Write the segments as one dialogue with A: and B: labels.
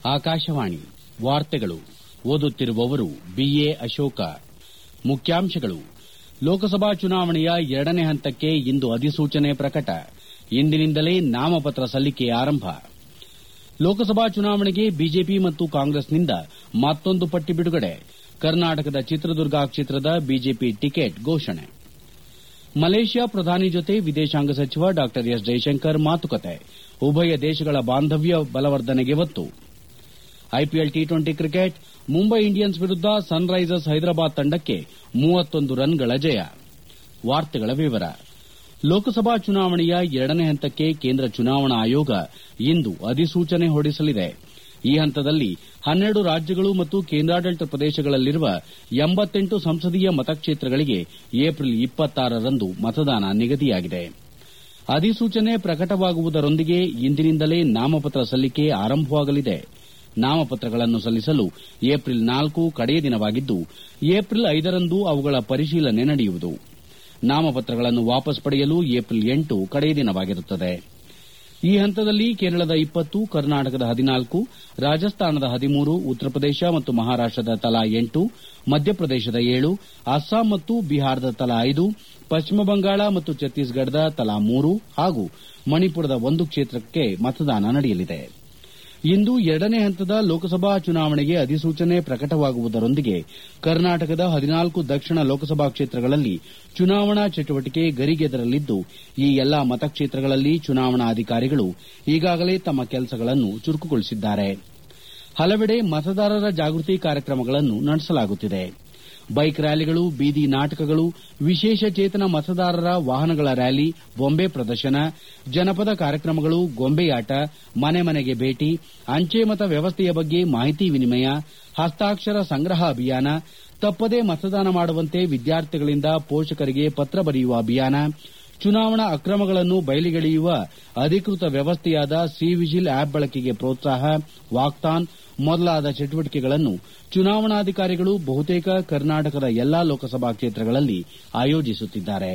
A: ಆಕಾಶವಾಣಿ ವಾರ್ತೆಗಳು ಓದುತ್ತಿರುವವರು ಬಿಎ ಅಶೋಕ ಮುಖ್ಯಾಂಶಗಳು ಲೋಕಸಭಾ ಚುನಾವಣೆಯ ಎರಡನೇ ಹಂತಕ್ಕೆ ಇಂದು ಅಧಿಸೂಚನೆ ಪ್ರಕಟ ಇಂದಿನಿಂದಲೇ ನಾಮಪತ್ರ ಸಲ್ಲಿಕೆ ಆರಂಭ ಲೋಕಸಭಾ ಚುನಾವಣೆಗೆ ಬಿಜೆಪಿ ಮತ್ತು ಕಾಂಗ್ರೆಸ್ನಿಂದ ಮತ್ತೊಂದು ಪಟ್ಟಿ ಬಿಡುಗಡೆ ಕರ್ನಾಟಕದ ಚಿತ್ರದುರ್ಗ ಕ್ಷೇತ್ರದ ಬಿಜೆಪಿ ಟಿಕೆಟ್ ಘೋಷಣೆ ಮಲೇಷ್ಯಾ ಪ್ರಧಾನಿ ಜೊತೆ ವಿದೇಶಾಂಗ ಸಚಿವ ಡಾ ಎಸ್ ಜೈಶಂಕರ್ ಮಾತುಕತೆ ಉಭಯ ದೇಶಗಳ ಬಾಂಧವ್ಯ ಬಲವರ್ಧನೆಗೆ ಒತ್ತು IPL T twenty cricket Mumbai Indians ವಿರುದ್ದ ಸನ್ ರೈಸರ್ಸ್ ಹೈದರಾಬಾದ್ ತಂಡಕ್ಕೆ ಮೂವತ್ತೊಂದು ರನ್ಗಳ ಜಯ ಲೋಕಸಭಾ ಚುನಾವಣೆಯ ಎರಡನೇ ಹಂತಕ್ಕೆ ಕೇಂದ್ರ ಚುನಾವಣಾ ಆಯೋಗ ಇಂದು ಅಧಿಸೂಚನೆ ಹೊರಡಿಸಲಿದೆ ಈ ಹಂತದಲ್ಲಿ ಹನ್ನೆರಡು ರಾಜ್ಯಗಳು ಮತ್ತು ಕೇಂದ್ರಾಡಳಿತ ಪ್ರದೇಶಗಳಲ್ಲಿರುವ ಎಂಬತ್ತೆಂಟು ಸಂಸದೀಯ ಮತಕ್ಷೇತ್ರಗಳಿಗೆ ಏಪ್ರಿಲ್ ರಂದು ಮತದಾನ ನಿಗದಿಯಾಗಿದೆ ಅಧಿಸೂಚನೆ ಪ್ರಕಟವಾಗುವುದರೊಂದಿಗೆ ಇಂದಿನಿಂದಲೇ ನಾಮಪತ್ರ ಸಲ್ಲಿಕೆ ಆರಂಭವಾಗಲಿದೆ ನಾಮಪತ್ರಗಳನ್ನು ಸಲ್ಲಿಸಲು ಏಪ್ರಿಲ್ ನಾಲ್ಕು ಕಡೆಯ ದಿನವಾಗಿದ್ದು ಏಪ್ರಿಲ್ ಐದರಂದು ಅವುಗಳ ಪರಿಶೀಲನೆ ನಡೆಯುವುದು ನಾಮಪತ್ರಗಳನ್ನು ವಾಪಸ್ ಪಡೆಯಲು ಏಪ್ರಿಲ್ ಎಂಟು ಕಡೆಯ ದಿನವಾಗಿರುತ್ತದೆ ಈ ಹಂತದಲ್ಲಿ ಕೇರಳದ ಇಪ್ಪತ್ತು ಕರ್ನಾಟಕದ ಹದಿನಾಲ್ಕು ರಾಜಸ್ಥಾನದ ಹದಿಮೂರು ಉತ್ತರ ಪ್ರದೇಶ ಮತ್ತು ಮಹಾರಾಷ್ಟದ ತಲಾ ಎಂಟು ಮಧ್ಯಪ್ರದೇಶದ ಏಳು ಅಸ್ಸಾಂ ಮತ್ತು ಬಿಹಾರದ ತಲಾ ಐದು ಪಶ್ಚಿಮ ಬಂಗಾಳ ಮತ್ತು ಛತ್ತೀಸ್ಗಢದ ತಲಾ ಮೂರು ಹಾಗೂ ಮಣಿಪುರದ ಒಂದು ಕ್ಷೇತ್ರಕ್ಕೆ ಮತದಾನ ನಡೆಯಲಿದೆ ಇಂದು ಎರಡನೇ ಹಂತದ ಲೋಕಸಭಾ ಚುನಾವಣೆಗೆ ಅಧಿಸೂಚನೆ ಪ್ರಕಟವಾಗುವುದರೊಂದಿಗೆ ಕರ್ನಾಟಕದ ಹದಿನಾಲ್ಕು ದಕ್ಷಿಣ ಲೋಕಸಭಾ ಕ್ಷೇತ್ರಗಳಲ್ಲಿ ಚುನಾವಣಾ ಚಟುವಟಿಕೆ ಗರಿಗೆದರಲಿದ್ದು ಈ ಎಲ್ಲಾ ಮತಕ್ಷೇತ್ರಗಳಲ್ಲಿ ಚುನಾವಣಾಧಿಕಾರಿಗಳು ಈಗಾಗಲೇ ತಮ್ಮ ಕೆಲಸಗಳನ್ನು ಚುರುಕುಗೊಳಿಸಿದ್ದಾರೆ ಹಲವೆಡೆ ಮತದಾರರ ಜಾಗೃತಿ ಕಾರ್ಯಕ್ರಮಗಳನ್ನು ನಡೆಸಲಾಗುತ್ತಿದೆ ಬೈಕ್ ರ್ಯಾಲಿಗಳು ಬೀದಿ ನಾಟಕಗಳು ವಿಶೇಷ ಚೇತನ ಮತದಾರರ ವಾಹನಗಳ ರ್ಯಾಲಿ ಬೊಂಬೆ ಪ್ರದರ್ಶನ ಜನಪದ ಕಾರ್ಯಕ್ರಮಗಳು ಗೊಂಬೆಯಾಟ ಮನೆ ಮನೆಗೆ ಭೇಟಿ ಅಂಚೆ ಮತ ವ್ಯವಸ್ಥೆಯ ಬಗ್ಗೆ ಮಾಹಿತಿ ವಿನಿಮಯ ಹಸ್ತಾಕ್ಷರ ಸಂಗ್ರಹ ಅಭಿಯಾನ ತಪ್ಪದೇ ಮತದಾನ ಮಾಡುವಂತೆ ವಿದ್ಯಾರ್ಥಿಗಳಿಂದ ಪೋಷಕರಿಗೆ ಪತ್ರ ಬರೆಯುವ ಅಭಿಯಾನ ಚುನಾವಣಾ ಅಕ್ರಮಗಳನ್ನು ಬಯಲಿಗೆಳೆಯುವ ಅಧಿಕೃತ ವ್ಯವಸ್ಥೆಯಾದ ಸಿ ವಿಜಿಲ್ ಆಪ್ ಬಳಕೆಗೆ ಪ್ರೋತ್ಸಾಹ ವಾಕ್ಥಾನ್ ಮೊದಲಾದ ಚಟುವಟಿಕೆಗಳನ್ನು ಚುನಾವಣಾಧಿಕಾರಿಗಳು ಬಹುತೇಕ ಕರ್ನಾಟಕದ ಎಲ್ಲಾ ಲೋಕಸಭಾ ಕ್ಷೇತ್ರಗಳಲ್ಲಿ ಆಯೋಜಿಸುತ್ತಿದ್ದಾರೆ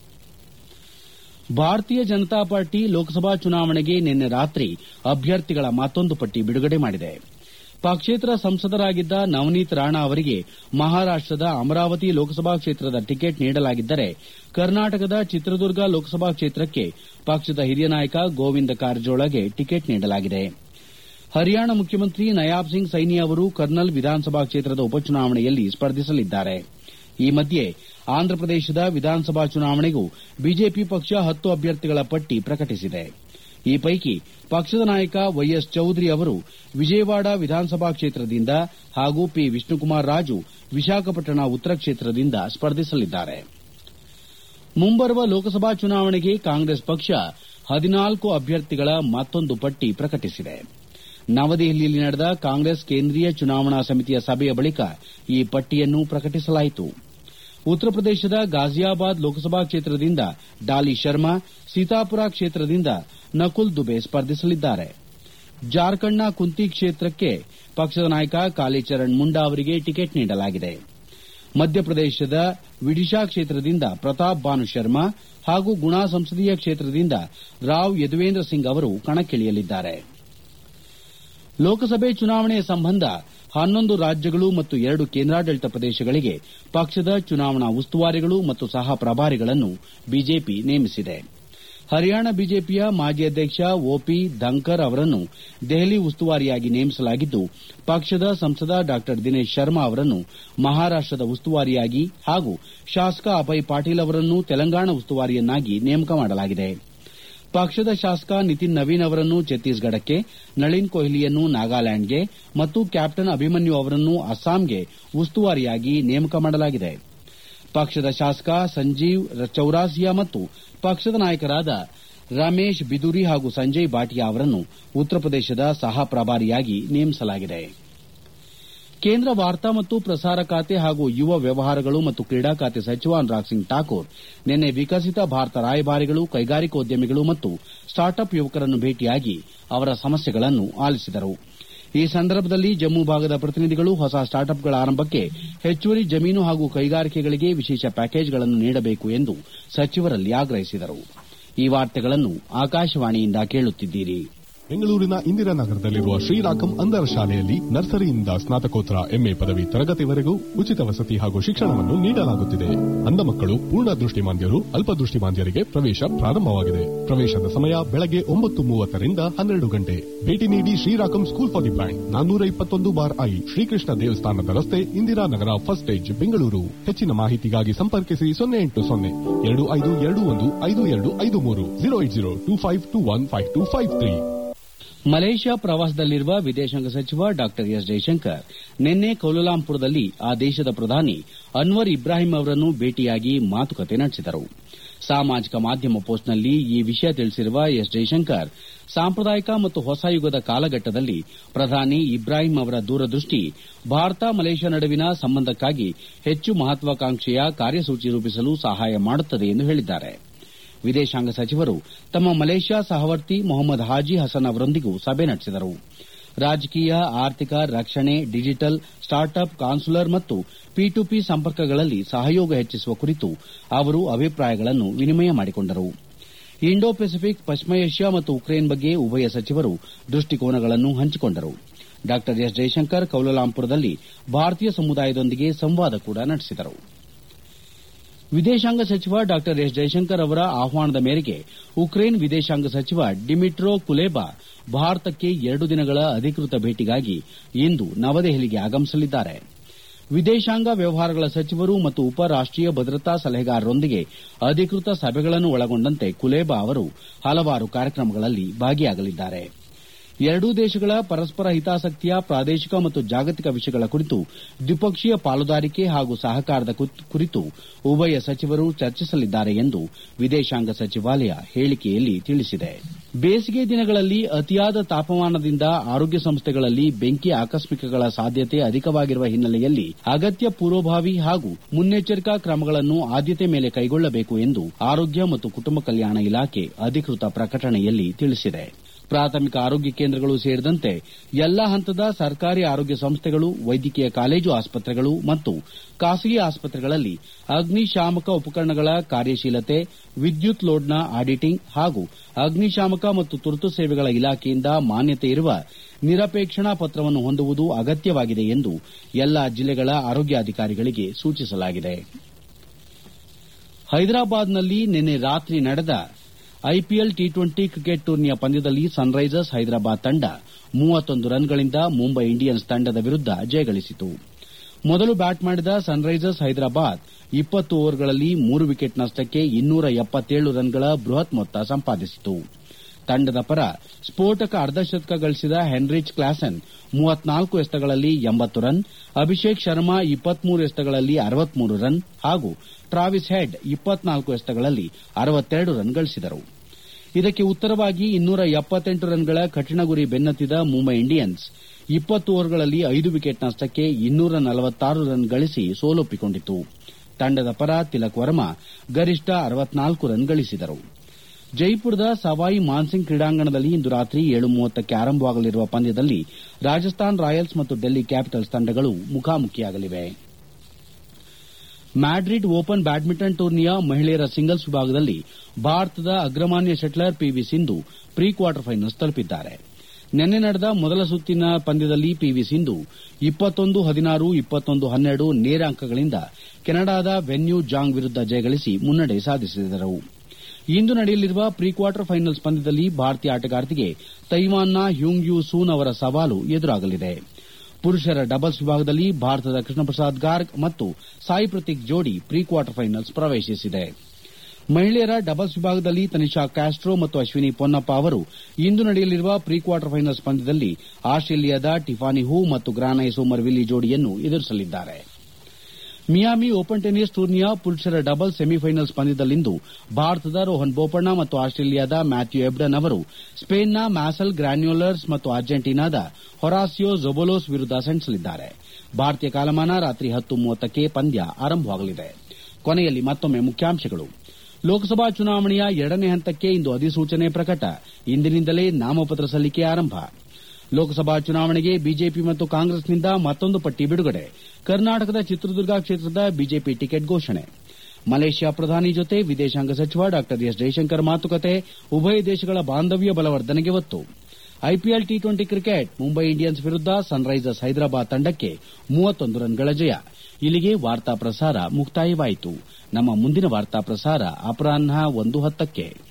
A: ಭಾರತೀಯ ಜನತಾ ಪಾರ್ಟಿ ಲೋಕಸಭಾ ಚುನಾವಣೆಗೆ ನಿನ್ನೆ ರಾತ್ರಿ ಅಭ್ಯರ್ಥಿಗಳ ಮತ್ತೊಂದು ಪಟ್ಟಿ ಬಿಡುಗಡೆ ಮಾಡಿದೆ ಪಕ್ಷೇತರ ಸಂಸದರಾಗಿದ್ದ ನವನೀತ್ ರಾಣಾ ಅವರಿಗೆ ಮಹಾರಾಷ್ಟದ ಅಮರಾವತಿ ಲೋಕಸಭಾ ಕ್ಷೇತ್ರದ ಟಿಕೆಟ್ ನೀಡಲಾಗಿದ್ದರೆ ಕರ್ನಾಟಕದ ಚಿತ್ರದುರ್ಗ ಲೋಕಸಭಾ ಕ್ಷೇತ್ರಕ್ಕೆ ಪಕ್ಷದ ಹಿರಿಯ ನಾಯಕ ಗೋವಿಂದ ಕಾರಜೋಳಗೆ ಟಿಕೆಟ್ ನೀಡಲಾಗಿದೆ ಹರಿಯಾಣ ಮುಖ್ಯಮಂತ್ರಿ ನಯಾಬ್ ಸಿಂಗ್ ಸೈನಿ ಅವರು ಕರ್ನಲ್ ವಿಧಾನಸಭಾ ಕ್ಷೇತ್ರದ ಉಪಚುನಾವಣೆಯಲ್ಲಿ ಸ್ಪರ್ಧಿಸಲಿದ್ದಾರೆ ಈ ಮಧ್ಯೆ ಆಂಧ್ರಪ್ರದೇಶದ ವಿಧಾನಸಭಾ ಚುನಾವಣೆಗೂ ಬಿಜೆಪಿ ಪಕ್ಷ ಹತ್ತು ಅಭ್ಯರ್ಥಿಗಳ ಪಟ್ಟಿ ಪ್ರಕಟಿಸಿದೆ ಈ ಪೈಕಿ ಪಕ್ಷದ ನಾಯಕ ವೈಎಸ್ ಚೌಧರಿ ಅವರು ವಿಜಯವಾಡ ವಿಧಾನಸಭಾ ಕ್ಷೇತ್ರದಿಂದ ಹಾಗೂ ಪಿ ವಿಷ್ಣುಕುಮಾರ್ ರಾಜು ವಿಶಾಖಪಟ್ಟಣ ಉತ್ತರ ಕ್ಷೇತ್ರದಿಂದ ಸ್ಪರ್ಧಿಸಲಿದ್ದಾರೆ ಮುಂಬರುವ ಲೋಕಸಭಾ ಚುನಾವಣೆಗೆ ಕಾಂಗ್ರೆಸ್ ಪಕ್ಷ ಹದಿನಾಲ್ಕು ಅಭ್ಯರ್ಥಿಗಳ ಮತ್ತೊಂದು ಪಟ್ಟಿ ಪ್ರಕಟಿಸಿದೆ ನವದೆಹಲಿಯಲ್ಲಿ ನಡೆದ ಕಾಂಗ್ರೆಸ್ ಕೇಂದ್ರೀಯ ಚುನಾವಣಾ ಸಮಿತಿಯ ಸಭೆಯ ಬಳಿಕ ಈ ಪಟ್ಟಿಯನ್ನು ಪ್ರಕಟಿಸಲಾಯಿತು ಉತ್ತರ ಪ್ರದೇಶದ ಗಾಜಿಯಾಬಾದ್ ಲೋಕಸಭಾ ಕ್ಷೇತ್ರದಿಂದ ಡಾಲಿ ಶರ್ಮಾ ಸೀತಾಪುರ ಕ್ಷೇತ್ರದಿಂದ ನಕುಲ್ ದುಬೆ ಸ್ಪರ್ಧಿಸಲಿದ್ದಾರೆ ಜಾರ್ಖಂಡ್ನ ಕುಂತಿ ಕ್ಷೇತ್ರಕ್ಕೆ ಪಕ್ಷದ ನಾಯಕ ಕಾಲಿಚರಣ್ ಮುಂಡಾ ಅವರಿಗೆ ಟಿಕೆಟ್ ನೀಡಲಾಗಿದೆ ಮಧ್ಯಪ್ರದೇಶದ ವಿಡಿಶಾ ಕ್ಷೇತ್ರದಿಂದ ಪ್ರತಾಪ್ ಬಾನು ಶರ್ಮಾ ಹಾಗೂ ಗುಣಾ ಸಂಸದೀಯ ಕ್ಷೇತ್ರದಿಂದ ರಾವ್ ಯದುವೇಂದ್ರ ಸಿಂಗ್ ಅವರು ಕಣಕ್ಕಿಳಿಯಲಿದ್ದಾರೆ ಲೋಕಸಭೆ ಚುನಾವಣೆಯ ಸಂಬಂಧ ಹನ್ನೊಂದು ರಾಜ್ಯಗಳು ಮತ್ತು ಎರಡು ಕೇಂದ್ರಾಡಳಿತ ಪ್ರದೇಶಗಳಿಗೆ ಪಕ್ಷದ ಚುನಾವಣಾ ಉಸ್ತುವಾರಿಗಳು ಮತ್ತು ಸಹ ಪ್ರಭಾರಿಗಳನ್ನು ಬಿಜೆಪಿ ನೇಮಿಸಿದೆ ಹರಿಯಾಣ ಬಿಜೆಪಿಯ ಮಾಜಿ ಅಧ್ಯಕ್ಷ ಒಪಿ ಧಂಕರ್ ಅವರನ್ನು ದೆಹಲಿ ಉಸ್ತುವಾರಿಯಾಗಿ ನೇಮಿಸಲಾಗಿದ್ದು ಪಕ್ಷದ ಸಂಸದ ಡಾ ದಿನೇಶ್ ಶರ್ಮಾ ಅವರನ್ನು ಮಹಾರಾಷ್ಟದ ಉಸ್ತುವಾರಿಯಾಗಿ ಹಾಗೂ ಶಾಸಕ ಅಭಯ್ ಪಾಟೀಲ್ ಅವರನ್ನು ತೆಲಂಗಾಣ ಉಸ್ತುವಾರಿಯನ್ನಾಗಿ ನೇಮಕ ಮಾಡಲಾಗಿದೆ ಪಕ್ಷದ ಶಾಸಕ ನಿತಿನ್ ನವೀನ್ ಅವರನ್ನು ಛತ್ತೀಸ್ಗಢಕ್ಕೆ ನಳಿನ್ ಕೊಹ್ಲಿಯನ್ನು ನಾಗಾಲ್ಯಾಂಡ್ಗೆ ಮತ್ತು ಕ್ಯಾಪ್ಟನ್ ಅಭಿಮನ್ಯು ಅವರನ್ನು ಅಸ್ಸಾಂಗೆ ಉಸ್ತುವಾರಿಯಾಗಿ ನೇಮಕ ಮಾಡಲಾಗಿದೆ ಪಕ್ಷದ ಶಾಸಕ ಸಂಜೀವ್ ಚೌರಾಸಿಯಾ ಮತ್ತು ಪಕ್ಷದ ನಾಯಕರಾದ ರಮೇಶ್ ಬಿದುರಿ ಹಾಗೂ ಸಂಜಯ್ ಬಾಟಿಯಾ ಅವರನ್ನು ಉತ್ತರ ಪ್ರದೇಶದ ಸಹ ಪ್ರಭಾರಿಯಾಗಿ ನೇಮಿಸಲಾಗಿದೆ ಕೇಂದ್ರ ವಾರ್ತಾ ಮತ್ತು ಪ್ರಸಾರ ಖಾತೆ ಹಾಗೂ ಯುವ ವ್ಯವಹಾರಗಳು ಮತ್ತು ಕ್ರೀಡಾ ಖಾತೆ ಸಚಿವ ಅನುರಾಗ್ ಸಿಂಗ್ ಠಾಕೂರ್ ನಿನ್ನೆ ವಿಕಸಿತ ಭಾರತ ರಾಯಭಾರಿಗಳು ಕೈಗಾರಿಕೋದ್ಯಮಿಗಳು ಮತ್ತು ಸ್ಟಾರ್ಟ್ ಅಪ್ ಯುವಕರನ್ನು ಭೇಟಿಯಾಗಿ ಅವರ ಸಮಸ್ಯೆಗಳನ್ನು ಆಲಿಸಿದರು ಈ ಸಂದರ್ಭದಲ್ಲಿ ಜಮ್ಮು ಭಾಗದ ಪ್ರತಿನಿಧಿಗಳು ಹೊಸ ಸ್ಟಾರ್ಟ್ ಅಪ್ಗಳ ಆರಂಭಕ್ಕೆ ಹೆಚ್ಚುವರಿ ಜಮೀನು ಹಾಗೂ ಕೈಗಾರಿಕೆಗಳಿಗೆ ವಿಶೇಷ ಪ್ಯಾಕೇಜ್ಗಳನ್ನು ನೀಡಬೇಕು ಎಂದು ಸಚಿವರಲ್ಲಿ ಆಗ್ರಹಿಸಿದರು ಈ ವಾರ್ತೆಗಳನ್ನು ಆಕಾಶವಾಣಿಯಿಂದ ಕೇಳುತ್ತಿದ್ದೀರಿ
B: ಬೆಂಗಳೂರಿನ ಇಂದಿರಾನಗರದಲ್ಲಿರುವ ಶ್ರೀರಾಕಂ ಅಂಧರ ಶಾಲೆಯಲ್ಲಿ ನರ್ಸರಿಯಿಂದ ಸ್ನಾತಕೋತ್ತರ ಎಂಎ ಪದವಿ ತರಗತಿವರೆಗೂ ಉಚಿತ ವಸತಿ ಹಾಗೂ ಶಿಕ್ಷಣವನ್ನು ನೀಡಲಾಗುತ್ತಿದೆ ಅಂಧ ಮಕ್ಕಳು ಪೂರ್ಣ ದೃಷ್ಟಿಮಾಂದ್ಯರು ಅಲ್ಪದೃಷ್ಟಿಮಾಂದ್ಯರಿಗೆ ಪ್ರವೇಶ ಪ್ರಾರಂಭವಾಗಿದೆ ಪ್ರವೇಶದ ಸಮಯ ಬೆಳಗ್ಗೆ ಒಂಬತ್ತು ಮೂವತ್ತರಿಂದ ಹನ್ನೆರಡು ಗಂಟೆ ಭೇಟಿ ನೀಡಿ ಶ್ರೀರಾಕಂ ಸ್ಕೂಲ್ ಫಾರ್ ದಿ ಬ್ಲೈಂಡ್ ನಾನ್ನೂರ ಇಪ್ಪತ್ತೊಂದು ಬಾರ್ ಐ ಶ್ರೀಕೃಷ್ಣ ದೇವಸ್ಥಾನದ ರಸ್ತೆ ಇಂದಿರಾನಗರ ಫಸ್ಟ್ ಸ್ಟೇಜ್ ಬೆಂಗಳೂರು ಹೆಚ್ಚಿನ ಮಾಹಿತಿಗಾಗಿ ಸಂಪರ್ಕಿಸಿ ಸೊನ್ನೆ ಎಂಟು ಸೊನ್ನೆ ಎರಡು ಐದು ಎರಡು ಒಂದು ಐದು ಎರಡು ಐದು ಮೂರು zero eight zero two five two one five two five three
A: Malaysia ಪ್ರವಾಸದಲ್ಲಿರುವ ವಿದೇಶಾಂಗ ಸಚಿವ ಡಾ ಎಸ್ ಜೈಶಂಕರ್ ನಿನ್ನೆ ಕೌಲಾಲಂಪುರದಲ್ಲಿ ಆ ದೇಶದ ಪ್ರಧಾನಿ ಅನ್ವರ್ ಇಬ್ರಾಹಿಂ ಅವರನ್ನು ಭೇಟಿಯಾಗಿ ಮಾತುಕತೆ ನಡೆಸಿದರು ಸಾಮಾಜಿಕ ಮಾಧ್ಯಮ ಪೋಸ್ಟ್ನಲ್ಲಿ ಈ ವಿಷಯ ತಿಳಿಸಿರುವ ಎಸ್ ಜೈಶಂಕರ್ ಸಾಂಪ್ರದಾಯಿಕ ಮತ್ತು ಹೊಸ ಯುಗದ ಕಾಲಘಟ್ಟದಲ್ಲಿ ಪ್ರಧಾನಿ ಇಬ್ರಾಹಿಂ ಅವರ ದೂರದೃಷ್ಟಿ ಭಾರತ ಮಲೇಷ್ಯಾ ನಡುವಿನ ಸಂಬಂಧಕ್ಕಾಗಿ ಹೆಚ್ಚು ಮಹತ್ವಾಕಾಂಕ್ಷೆಯ ಕಾರ್ಯಸೂಚಿ ರೂಪಿಸಲು ಸಹಾಯ ಮಾಡುತ್ತದೆ ಎಂದು ಹೇಳಿದ್ದಾರೆ ವಿದೇಶಾಂಗ ಸಚಿವರು ತಮ್ಮ ಮಲೇಷ್ಯಾ ಸಹವರ್ತಿ ಮೊಹಮ್ಮದ್ ಹಾಜಿ ಹಸನ್ ಅವರೊಂದಿಗೂ ಸಭೆ ನಡೆಸಿದರು ರಾಜಕೀಯ ಆರ್ಥಿಕ ರಕ್ಷಣೆ ಡಿಜಿಟಲ್ ಸ್ಟಾರ್ಟ್ಅಪ್ ಕಾನ್ಸುಲರ್ ಮತ್ತು ಪಿ ಟು ಪಿ ಸಂಪರ್ಕಗಳಲ್ಲಿ ಸಹಯೋಗ ಹೆಚ್ಚಿಸುವ ಕುರಿತು ಅವರು ಅಭಿಪ್ರಾಯಗಳನ್ನು ವಿನಿಮಯ ಮಾಡಿಕೊಂಡರು ಇಂಡೋ ಪೆಸಿಫಿಕ್ ಪಶ್ಚಿಮ ಏಷ್ಯಾ ಮತ್ತು ಉಕ್ರೇನ್ ಬಗ್ಗೆ ಉಭಯ ಸಚಿವರು ದೃಷ್ಟಿಕೋನಗಳನ್ನು ಹಂಚಿಕೊಂಡರು ಡಾ ಎಸ್ ಜೈಶಂಕರ್ ಕೌಲಾಲಂಪುರದಲ್ಲಿ ಭಾರತೀಯ ಸಮುದಾಯದೊಂದಿಗೆ ಸಂವಾದ ಕೂಡ ನಡೆಸಿದರು ವಿದೇಶಾಂಗ ಸಚಿವ ಡಾ ಎಸ್ ಜೈಶಂಕರ್ ಅವರ ಆಹ್ವಾನದ ಮೇರೆಗೆ ಉಕ್ರೇನ್ ವಿದೇಶಾಂಗ ಸಚಿವ ಡಿಮಿಟ್ರೋ ಕುಲೇಬಾ ಭಾರತಕ್ಕೆ ಎರಡು ದಿನಗಳ ಅಧಿಕೃತ ಭೇಟಿಗಾಗಿ ಇಂದು ನವದೆಹಲಿಗೆ ಆಗಮಿಸಲಿದ್ದಾರೆ ವಿದೇಶಾಂಗ ವ್ಯವಹಾರಗಳ ಸಚಿವರು ಮತ್ತು ಉಪ ರಾಷ್ಟೀಯ ಭದ್ರತಾ ಸಲಹೆಗಾರರೊಂದಿಗೆ ಅಧಿಕೃತ ಸಭೆಗಳನ್ನು ಒಳಗೊಂಡಂತೆ ಕುಲೇಬಾ ಅವರು ಹಲವಾರು ಕಾರ್ಯಕ್ರಮಗಳಲ್ಲಿ ಭಾಗಿಯಾಗಲಿದ್ದಾರೆ ಎರಡೂ ದೇಶಗಳ ಪರಸ್ಪರ ಹಿತಾಸಕ್ತಿಯ ಪ್ರಾದೇಶಿಕ ಮತ್ತು ಜಾಗತಿಕ ವಿಷಯಗಳ ಕುರಿತು ದ್ವಿಪಕ್ಷೀಯ ಪಾಲುದಾರಿಕೆ ಹಾಗೂ ಸಹಕಾರದ ಕುರಿತು ಉಭಯ ಸಚಿವರು ಚರ್ಚಿಸಲಿದ್ದಾರೆ ಎಂದು ವಿದೇಶಾಂಗ ಸಚಿವಾಲಯ ಹೇಳಿಕೆಯಲ್ಲಿ ತಿಳಿಸಿದೆ ಬೇಸಿಗೆ ದಿನಗಳಲ್ಲಿ ಅತಿಯಾದ ತಾಪಮಾನದಿಂದ ಆರೋಗ್ಯ ಸಂಸ್ಥೆಗಳಲ್ಲಿ ಬೆಂಕಿ ಆಕಸ್ಮಿಕಗಳ ಸಾಧ್ಯತೆ ಅಧಿಕವಾಗಿರುವ ಹಿನ್ನೆಲೆಯಲ್ಲಿ ಅಗತ್ಯ ಪೂರ್ವಭಾವಿ ಹಾಗೂ ಮುನ್ನೆಚ್ಚರಿಕಾ ಕ್ರಮಗಳನ್ನು ಆದ್ಯತೆ ಮೇಲೆ ಕೈಗೊಳ್ಳಬೇಕು ಎಂದು ಆರೋಗ್ಯ ಮತ್ತು ಕುಟುಂಬ ಕಲ್ಯಾಣ ಇಲಾಖೆ ಅಧಿಕೃತ ಪ್ರಕಟಣೆಯಲ್ಲಿ ತಿಳಿಸಿದೆ ಪ್ರಾಥಮಿಕ ಆರೋಗ್ಯ ಕೇಂದ್ರಗಳು ಸೇರಿದಂತೆ ಎಲ್ಲಾ ಹಂತದ ಸರ್ಕಾರಿ ಆರೋಗ್ಯ ಸಂಸ್ಥೆಗಳು ವೈದ್ಯಕೀಯ ಕಾಲೇಜು ಆಸ್ಪತ್ರೆಗಳು ಮತ್ತು ಖಾಸಗಿ ಆಸ್ಪತ್ರೆಗಳಲ್ಲಿ ಅಗ್ನಿಶಾಮಕ ಉಪಕರಣಗಳ ಕಾರ್ಯಶೀಲತೆ ವಿದ್ಯುತ್ ಲೋಡ್ನ ಆಡಿಟಿಂಗ್ ಹಾಗೂ ಅಗ್ನಿಶಾಮಕ ಮತ್ತು ತುರ್ತು ಸೇವೆಗಳ ಇಲಾಖೆಯಿಂದ ಮಾನ್ಯತೆ ಇರುವ ನಿರಪೇಕ್ಷಣಾ ಪತ್ರವನ್ನು ಹೊಂದುವುದು ಅಗತ್ಯವಾಗಿದೆ ಎಂದು ಎಲ್ಲಾ ಜಿಲ್ಲೆಗಳ ಆರೋಗ್ಯಾಧಿಕಾರಿಗಳಿಗೆ ಸೂಚಿಸಲಾಗಿದೆ ಹೈದರಾಬಾದ್ನಲ್ಲಿ ನಿನ್ನೆ ರಾತ್ರಿ ನಡೆದ ಐಪಿಎಲ್ ಟಿ ಟ್ವೆಂಟಿ ಕ್ರಿಕೆಟ್ ಟೂರ್ನಿಯ ಪಂದ್ಯದಲ್ಲಿ ಸನ್ರೈಸರ್ಸ್ ಹೈದರಾಬಾದ್ ತಂಡ ಮೂವತ್ತೊಂದು ರನ್ಗಳಿಂದ ಮುಂಬೈ ಇಂಡಿಯನ್ಸ್ ತಂಡದ ವಿರುದ್ದ ಜಯಗಳಿಸಿತು ಮೊದಲು ಬ್ಯಾಟ್ ಮಾಡಿದ ಸನ್ರೈಸರ್ಸ್ ಹೈದರಾಬಾದ್ ಇಪ್ಪತ್ತು ಓವರ್ಗಳಲ್ಲಿ ಮೂರು ವಿಕೆಟ್ ನಷ್ಟಕ್ಕೆ ಇನ್ನೂರ ಎಪ್ಪತ್ತೇಳು ರನ್ಗಳ ಬೃಹತ್ ಮೊತ್ತ ಸಂಪಾದಿಸಿತು ತಂಡದ ಪರ ಸ್ಫೋಟಕ ಅರ್ಧಶತಕ ಗಳಿಸಿದ ಹೆನ್ರಿಚ್ ಕ್ಲಾಸನ್ ಮೂವತ್ನಾಲ್ಕು ಎಸೆತಗಳಲ್ಲಿ ಎಂಬತ್ತು ರನ್ ಅಭಿಷೇಕ್ ಶರ್ಮಾ ಇಪ್ಪತ್ಮೂರು ಎಸೆತಗಳಲ್ಲಿ ಅರವತ್ಮೂರು ರನ್ ಹಾಗೂ ಟ್ರಾವಿಸ್ ಹೆಡ್ ಇಪ್ಪತ್ನಾಲ್ಕು ಎಸೆತಗಳಲ್ಲಿ ಅರವತ್ತೆರಡು ರನ್ ಗಳಿಸಿದರು ಇದಕ್ಕೆ ಉತ್ತರವಾಗಿ ಇನ್ನೂರ ಎಪ್ಪತ್ತೆಂಟು ರನ್ಗಳ ಕಠಿಣ ಗುರಿ ಬೆನ್ನತ್ತಿದ ಮುಂಬೈ ಇಂಡಿಯನ್ಸ್ ಇಪ್ಪತ್ತು ಓವರ್ಗಳಲ್ಲಿ ಐದು ವಿಕೆಟ್ ನಷ್ಟಕ್ಕೆ ಇನ್ನೂರ ನಲವತ್ತಾರು ರನ್ ಗಳಿಸಿ ಸೋಲೊಪ್ಪಿಕೊಂಡಿತು ತಂಡದ ಪರ ತಿಲಕ್ ವರ್ಮಾ ಗರಿಷ್ಠ ಅರವತ್ನಾಲ್ಕು ರನ್ ಗಳಿಸಿದರು ಜೈಪುರದ ಸವಾಯಿ ಮಾನ್ಸಿಂಗ್ ಕ್ರೀಡಾಂಗಣದಲ್ಲಿ ಇಂದು ರಾತ್ರಿ ಏಳು ಮೂವತ್ತಕ್ಕೆ ಆರಂಭವಾಗಲಿರುವ ಪಂದ್ಯದಲ್ಲಿ ರಾಜಸ್ಥಾನ್ ರಾಯಲ್ಸ್ ಮತ್ತು ಡೆಲ್ಲಿ ಕ್ಯಾಪಿಟಲ್ಸ್ ತಂಡಗಳು ಮುಖಾಮುಖಿಯಾಗಲಿವೆ ಮ್ಯಾಡ್ರಿಡ್ ಓಪನ್ ಬ್ಯಾಡ್ಮಿಂಟನ್ ಟೂರ್ನಿಯ ಮಹಿಳೆಯರ ಸಿಂಗಲ್ಸ್ ವಿಭಾಗದಲ್ಲಿ ಭಾರತದ ಅಗ್ರಮಾನ್ಯ shuttler P V Sindhu pre quarter finals ತಲುಪಿದ್ದಾರೆ ನಿನ್ನೆ ನಡೆದ ಮೊದಲ ಸುತ್ತಿನ ಪಂದ್ಯದಲ್ಲಿ ಪಿವಿ ಸಿಂಧು ಇಪ್ಪತ್ತೊಂದು ಹದಿನಾರು ಇಪ್ಪತ್ತೊಂದು ಹನ್ನೆರಡು ನೇರ ಅಂಕಗಳಿಂದ ಕೆನಡಾದ ವೆನ್ಯೂ ಜಾಂಗ್ ವಿರುದ್ದ ಜಯಗಳಿಸಿ ಮುನ್ನಡೆ ಸಾಧಿಸಿದರು ಇಂದು ನಡೆಯಲಿರುವ ಪ್ರೀ ಕ್ವಾರ್ಟರ್ ಫೈನಲ್ಸ್ ಪಂದ್ಯದಲ್ಲಿ ಭಾರತೀಯ ಆಟಗಾರ್ತಿಗೆ ತೈವಾನ್ನ ಹ್ಯುಂಗ್ ಯು ಸೂನ್ ಅವರ ಸವಾಲು ಎದುರಾಗಲಿದೆ ಪುರುಷರ ಡಬಲ್ಸ್ ವಿಭಾಗದಲ್ಲಿ ಭಾರತದ ಕೃಷ್ಣಪ್ರಸಾದ್ ಗಾರ್ಗ್ ಮತ್ತು ಸಾಯಿ ಪ್ರತೀಕ್ ಜೋಡಿ ಪ್ರೀ ಕ್ವಾರ್ಟರ್ ಫೈನಲ್ಸ್ ಪ್ರವೇಶಿಸಿದೆ ಮಹಿಳೆಯರ ಡಬಲ್ಸ್ ವಿಭಾಗದಲ್ಲಿ ತನಿಷಾ ಕ್ಯಾಸ್ಟ್ರೋ ಮತ್ತು ಅಶ್ವಿನಿ ಪೊನ್ನಪ್ಪ ಅವರು ಇಂದು ನಡೆಯಲಿರುವ ಪ್ರೀ ಕ್ವಾರ್ಟರ್ ಫೈನಲ್ಸ್ ಪಂದ್ಯದಲ್ಲಿ ಆಸ್ಟ್ರೇಲಿಯಾದ ಟಿಫಾನಿ ಹೂ ಮತ್ತು ಗ್ರಾನೈ ಸೋಮರ್ ವಿಲ್ಲಿ ಜೋಡಿಯನ್ನು ಎದುರಿಸಲಿದ್ದಾರೆ ಮಿಯಾಮಿ ಓಪನ್ ಟೆನಿಸ್ ಟೂರ್ನಿಯ ಪುರುಷರ ಡಬಲ್ಸ್ ಸೆಮಿಫೈನಲ್ಸ್ ಪಂದ್ಯದಲ್ಲಿಂದು ಭಾರತದ ರೋಹನ್ ಬೋಪಣ್ಣ ಮತ್ತು ಆಸ್ಟ್ರೇಲಿಯಾದ ಮ್ಯಾಥ್ಯೂ ಎಬ್ಡನ್ ಅವರು ಸ್ಪೇನ್ನ ಮ್ಯಾಸಲ್ ಗ್ರಾನ್ಯುಲರ್ಸ್ ಮತ್ತು ಅರ್ಜೆಂಟೀನಾದ ಹೊರಾಸಿಯೋ ಜೊಬೊಲೋಸ್ ವಿರುದ್ದ ಸೆಣಸಲಿದ್ದಾರೆ ಭಾರತೀಯ ಕಾಲಮಾನ ರಾತ್ರಿ ಹತ್ತು ಮೂವತ್ತಕ್ಕೆ ಪಂದ್ಯ ಆರಂಭವಾಗಲಿದೆ ಕೊನೆಯಲ್ಲಿ ಮತ್ತೊಮ್ಮೆ ಮುಖ್ಯಾಂಶಗಳು ಲೋಕಸಭಾ ಚುನಾವಣೆಯ ಎರಡನೇ ಹಂತಕ್ಕೆ ಇಂದು ಅಧಿಸೂಚನೆ ಪ್ರಕಟ ಇಂದಿನಿಂದಲೇ ನಾಮಪತ್ರ ಸಲ್ಲಿಕೆ ಆರಂಭ ಲೋಕಸಭಾ ಚುನಾವಣೆಗೆ ಬಿಜೆಪಿ ಮತ್ತು ಕಾಂಗ್ರೆಸ್ನಿಂದ ಮತ್ತೊಂದು ಪಟ್ಟಿ ಬಿಡುಗಡೆ ಕರ್ನಾಟಕದ ಚಿತ್ರದುರ್ಗ ಕ್ಷೇತ್ರದ ಬಿಜೆಪಿ ಟಿಕೆಟ್ ಘೋಷಣೆ ಮಲೇಷ್ಯಾ ಪ್ರಧಾನಿ ಜೊತೆ ವಿದೇಶಾಂಗ ಸಚಿವ ಡಾ ಎಸ್ ಜೈಶಂಕರ್ ಮಾತುಕತೆ ಉಭಯ ದೇಶಗಳ ಬಾಂಧವ್ಯ ಬಲವರ್ಧನೆಗೆ ಒತ್ತು IPL T twenty cricket Mumbai Indians ವಿರುದ್ಧ ಸನ್ರೈಸರ್ಸ್ ಹೈದರಾಬಾದ್ ತಂಡಕ್ಕೆ ಮೂವತ್ತೊಂದು ರನ್ಗಳ ಜಯ ಇಲ್ಲಿಗೆ ವಾರ್ತಾ ಪ್ರಸಾರ ಮುಕ್ತಾಯವಾಯಿತು ನಮ್ಮ ಮುಂದಿನ ವಾರ್ತಾ ಪ್ರಸಾರ ಅಪರಾಹ್ನ ಒಂದು ಹತ್ತಕ್ಕೆ